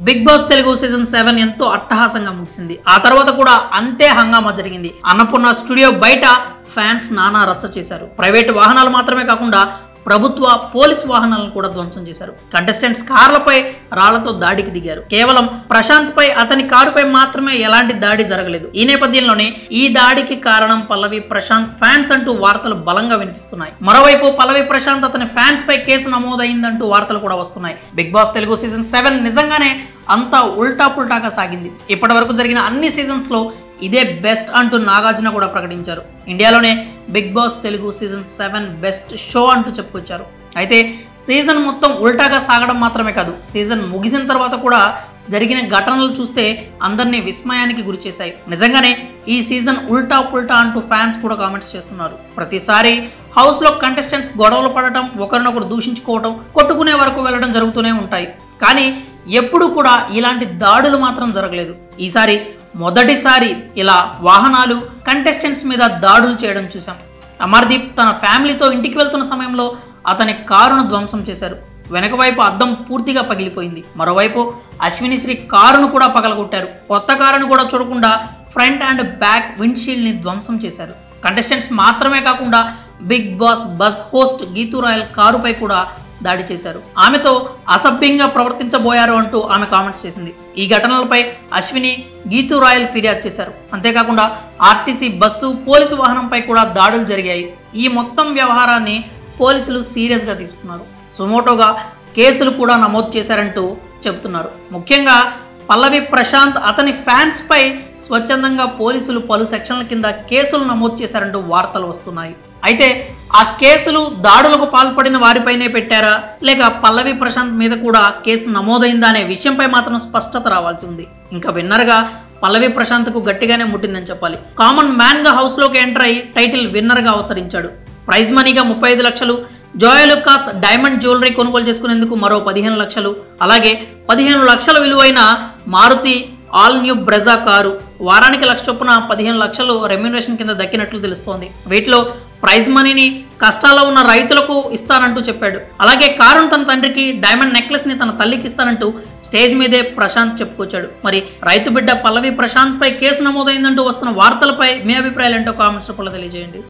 big boss Telugu season seven ఎంతో అట్టహాసంగా ముగిసింది ఆ తర్వాత కూడా అంతే హంగామా జరిగింది అన్నపూర్ణ స్టూడియో బయట ఫ్యాన్స్ నానా రచ్చ చేశారు ప్రైవేట్ వాహనాలు మాత్రమే కాకుండా ప్రభుత్వ పోలీస్ వాహనాలను కూడా ధ్వంసం చేశారు కంటెస్టెంట్స్ కార్లపై రాళ్లతో దాడికి దిగారు కేవలం ప్రశాంత్ పై అతని కారుపై మాత్రమే ఎలాంటి దాడి జరగలేదు ఈ నేపథ్యంలోనే ఈ దాడికి కారణం పల్లవి ప్రశాంత్ ఫ్యాన్స్ అంటూ వార్తలు బలంగా వినిపిస్తున్నాయి మరోవైపు పల్లవి ప్రశాంత్ అతని ఫ్యాన్స్ పై కేసు నమోదైందంటూ వార్తలు కూడా వస్తున్నాయి big boss Telugu season seven నిజంగానే అంతా ఉల్టా పుల్టాగా సాగింది ఇప్పటి వరకు జరిగిన అన్ని సీజన్స్ లో ఇదే బెస్ట్ అంటూ నాగార్జున కూడా ప్రకటించారు ఇండియాలోనే big boss Telugu season seven best show అంటూ చెప్పుకొచ్చారు అయితే సీజన్ మొత్తం ఉల్టాగా సాగడం మాత్రమే కాదు సీజన్ ముగిసిన తర్వాత కూడా జరిగిన ఘటనలు చూస్తే అందరినీ విస్మయానికి గురి చేశాయి నిజంగానే ఈ సీజన్ ఉల్టా పుల్టా అంటూ ఫ్యాన్స్ కూడా కామెంట్స్ చేస్తున్నారు ప్రతిసారి హౌస్లో కంటెస్టెంట్స్ గొడవలు పడటం ఒకరినొకరు దూషించుకోవటం కొట్టుకునే వరకు వెళ్ళడం జరుగుతూనే ఉంటాయి కానీ ఎప్పుడు కూడా ఇలాంటి దాడులు మాత్రం జరగలేదు ఈసారి మొదటిసారి ఇలా వాహనాలు కంటెస్టెంట్స్ మీద దాడులు చేయడం చూసాం అమర్దీప్ తన ఫ్యామిలీతో ఇంటికి వెళ్తున్న సమయంలో అతని కారును ధ్వంసం చేశారు వెనక వైపు అద్దం పూర్తిగా పగిలిపోయింది మరోవైపు అశ్విని శ్రీ కారును కూడా పగలగొట్టారు కొత్త కారును కూడా చూడకుండా ఫ్రంట్ అండ్ బ్యాక్ విండ్షీల్డ్ని ధ్వంసం చేశారు కంటెస్టెంట్స్ మాత్రమే కాకుండా big boss bus host Geetu Royal కారుపై కూడా దాడి చేశారు ఆమెతో అసభ్యంగా ప్రవర్తించబోయారు అంటూ ఆమె కామెంట్స్ చేసింది ఈ ఘటనలపై అశ్విని గీతూ రాయల్ ఫిర్యాదు చేశారు అంతేకాకుండా ఆర్టీసీ బస్సు పోలీసు వాహనంపై కూడా దాడులు జరిగాయి ఈ మొత్తం వ్యవహారాన్ని పోలీసులు సీరియస్గా తీసుకున్నారు సుమోటోగా కేసులు కూడా నమోదు చేశారంటూ చెబుతున్నారు ముఖ్యంగా పల్లవి ప్రశాంత్ అతని ఫ్యాన్స్ పై స్వచ్ఛందంగా పోలీసులు పలు సెక్షన్ల కింద కేసులు నమోదు చేశారంటూ వార్తలు వస్తున్నాయి అయితే ఆ కేసులు దాడులకు పాల్పడిన వారిపైనే పెట్టారా లేక పల్లవి ప్రశాంత్ మీద కూడా కేసు నమోదైందా అనే విషయంపై మాత్రం స్పష్టత రావాల్సి ఉంది ఇంకా విన్నర్గా పల్లవి ప్రశాంత్కు గట్టిగానే ముట్టిందని చెప్పాలి కామన్ మ్యాన్గా హౌస్లోకి ఎంటర్ అయి టైటిల్ విన్నర్గా అవతరించాడు ప్రైజ్ మనీగా ముప్పై ఐదు లక్షలు జోయలుకాస్ డైమండ్ జ్యువెలరీ కొనుగోలు చేసుకునేందుకు మరో పదిహేను లక్షలు అలాగే పదిహేను లక్షల విలువైన Maruti all new Brezza car వారానికి లక్ష చొప్పున పదిహేను లక్షలు రెమ్యునరేషన్ కింద దక్కినట్లు తెలుస్తోంది వీటిలో ప్రైజ్ మనీని కష్టాల్లో ఉన్న రైతులకు ఇస్తానంటూ చెప్పాడు అలాగే కారును తన తండ్రికి డైమండ్ నెక్లెస్ ని తన తల్లికి ఇస్తానంటూ స్టేజ్ మీదే ప్రశాంత్ చెప్పుకొచ్చాడు మరి రైతు బిడ్డ పల్లవి ప్రశాంత్ పై కేసు నమోదైందంటూ వస్తున్న వార్తలపై మీ అభిప్రాయాలు ఏంటో కామెంట్స్ రూపంలో తెలియజేయండి